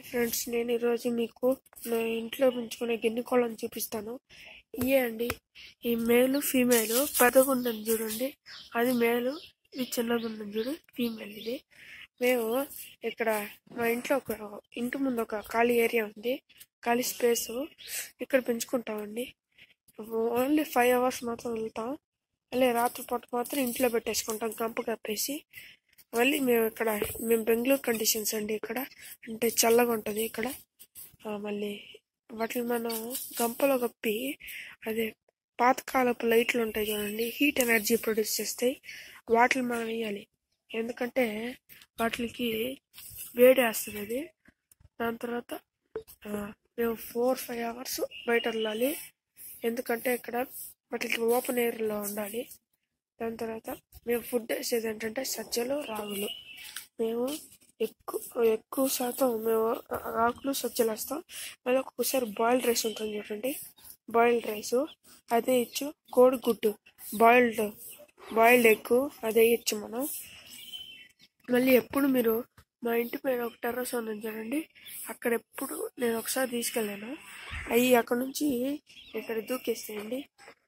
friends నేను ఈరోజు మీకు నా ఇంట్లో పెంచుకునే గిన్నె కోళ్ళని చూపిస్తాను ఇయే అండి ఈ మేలు ఫీమేల్ పెద్దగా ఉంటుంది చూడండి అది మేలు ఇది చిన్నగా ఉంటుంది చూడు ఫీమేల్ ఇది మేము ఇక్కడ మా ఇంట్లో ఒక ఇంటి ముందు ఒక ఖాళీ ఏరియా ఉంది ఖాళీ స్పేస్ ఇక్కడ పెంచుకుంటామండి ఓన్లీ ఫైవ్ అవర్స్ మాత్రం వెళ్తాం మళ్ళీ రాత్రిపూట మాత్రం ఇంట్లో పెట్టేసుకుంటాం గంప కప్పేసి మళ్ళీ మేము ఇక్కడ మేము బెంగళూరు కండిషన్స్ అండి ఇక్కడ అంటే చల్లగా ఉంటుంది ఇక్కడ ఆ, మళ్ళీ వాటిని మనం గంపలో కప్పి అదే పాతకాలపు లైట్లు ఉంటాయి చూడండి హీట్ ఎనర్జీ ప్రొడ్యూస్ చేస్తాయి వాటిని మనం వేయాలి ఎందుకంటే వాటికి వేడి వేస్తుంది అది దాని తర్వాత ఆ, మేము ఫోర్ ఫైవ్ అవర్స్ బయట వెళ్ళాలి ఎందుకంటే ఇక్కడ వాటికి ఓపెన్ ఎయిర్లో ఉండాలి దాని తర్వాత మేము ఫుడ్ వేసేది ఏంటంటే సజ్జలు రాగులు మేము ఎక్కువ ఎక్కువ శాతం మేము రాగులు సజ్జలు వేస్తాం మళ్ళీ ఒక్కొక్కసారి బాయిల్డ్ రైస్ ఉంటుంది చూడండి బాయిల్డ్ రైస్ అదే ఇచ్చు కోడిగుడ్డు బాయిల్డ్ బాయిల్డ్ ఎగ్ అదే ఇచ్చు మనం మళ్ళీ ఎప్పుడు మీరు మా ఇంటి పైన ఒక టెర్రస్ ఉంది చూడండి అక్కడ ఎప్పుడు నేను ఒకసారి తీసుకెళ్ళాను అవి అక్కడ నుంచి ఇక్కడ దూకేస్తాయండి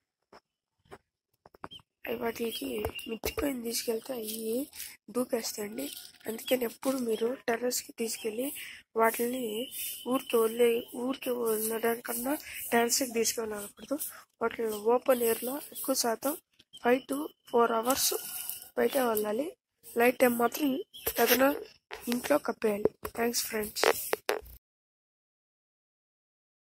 అవి వాటికి మిర్చిపోయిన తీసుకెళ్తే అవి దూకేస్తాయండి అందుకని ఎప్పుడు మీరు టెర్రస్కి తీసుకెళ్ళి వాటిని ఊరికి వదిలే ఊరికి వదలడానికన్నా టెర్రస్కి తీసుకెళ్ళకూడదు వాటిని ఓపెన్ ఎయిర్లో ఎక్కువ శాతం ఫైవ్ టు ఫోర్ అవర్స్ బయట వెళ్ళాలి లైట్ టైం మాత్రం ఏదైనా ఇంట్లో కప్పేయాలి థ్యాంక్స్ ఫ్రెండ్స్